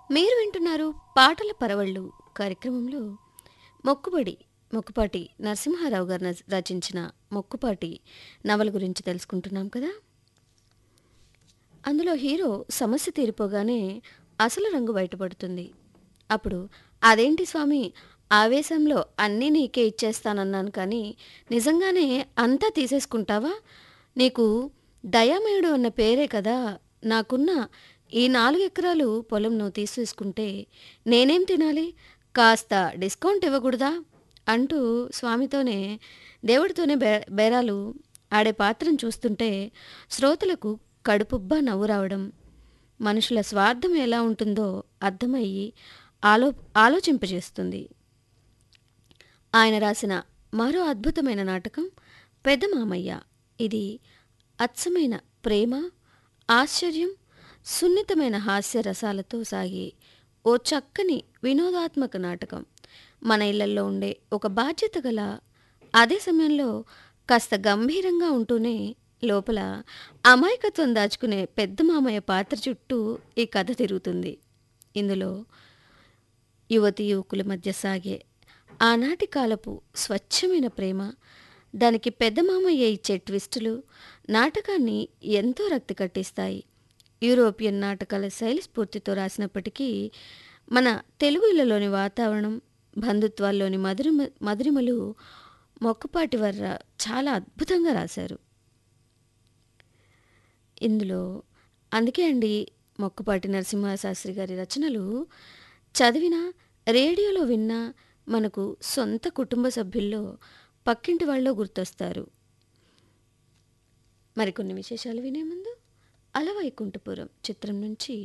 మీరు వింటున్నారు పాటల పరవళ్ళు కార్యక్రమంలో మొక్కుబడి మొక్కుపాటి నరసింహారావు గారు నచ- రచించిన మొక్కుపాటి నవల గురించి తెలుసుకుంటున్నాం కదా అందులో హీరో సమస్య తీరిపోగానే అసలు రంగు బయటపడుతుంది అప్పుడు అదేంటి స్వామి ఆవేశంలో అన్నీ నీకే ఇచ్చేస్తానన్నాను కానీ నిజంగానే అంతా తీసేసుకుంటావా నీకు దయామయుడు అన్న పేరే కదా నాకున్న ఈ నాలుగు ఎకరాలు పొలం నువ్వు తీసేసుకుంటే నేనేం తినాలి కాస్త డిస్కౌంట్ ఇవ్వకూడదా అంటూ స్వామితోనే దేవుడితోనే బే బేరాలు ఆడే పాత్రను చూస్తుంటే శ్రోతలకు కడుపుబ్బా నవ్వు రావడం మనుషుల స్వార్థం ఎలా ఉంటుందో అర్థమయ్యి ఆలో ఆలోచింపజేస్తుంది ఆయన రాసిన మరో అద్భుతమైన నాటకం పెద్ద మామయ్య ఇది అచ్చమైన ప్రేమ ఆశ్చర్యం సున్నితమైన హాస్య రసాలతో సాగే ఓ చక్కని వినోదాత్మక నాటకం మన ఇళ్లల్లో ఉండే ఒక బాధ్యత గల అదే సమయంలో కాస్త గంభీరంగా ఉంటూనే లోపల అమాయకత్వం దాచుకునే పెద్ద మామయ్య పాత్ర చుట్టూ ఈ కథ తిరుగుతుంది ఇందులో యువతి యువకుల మధ్య సాగే ఆనాటి కాలపు స్వచ్ఛమైన ప్రేమ దానికి పెద్ద మామయ్య ఇచ్చే ట్విస్టులు నాటకాన్ని ఎంతో రక్తి కట్టిస్తాయి యూరోపియన్ నాటకాల శైలి స్ఫూర్తితో రాసినప్పటికీ మన తెలుగు ఇళ్లలోని వాతావరణం బంధుత్వాల్లోని మధురిమ మధురిమలు మొక్కుపాటి వర్ర చాలా అద్భుతంగా రాశారు ఇందులో అందుకే అండి మొక్కుపాటి నరసింహశాస్త్రి గారి రచనలు చదివినా రేడియోలో విన్నా మనకు సొంత కుటుంబ సభ్యుల్లో పక్కింటి వాళ్ళలో గుర్తొస్తారు మరికొన్ని విశేషాలు వినే ముందు అలవైకుంఠపురం చిత్రం నుంచి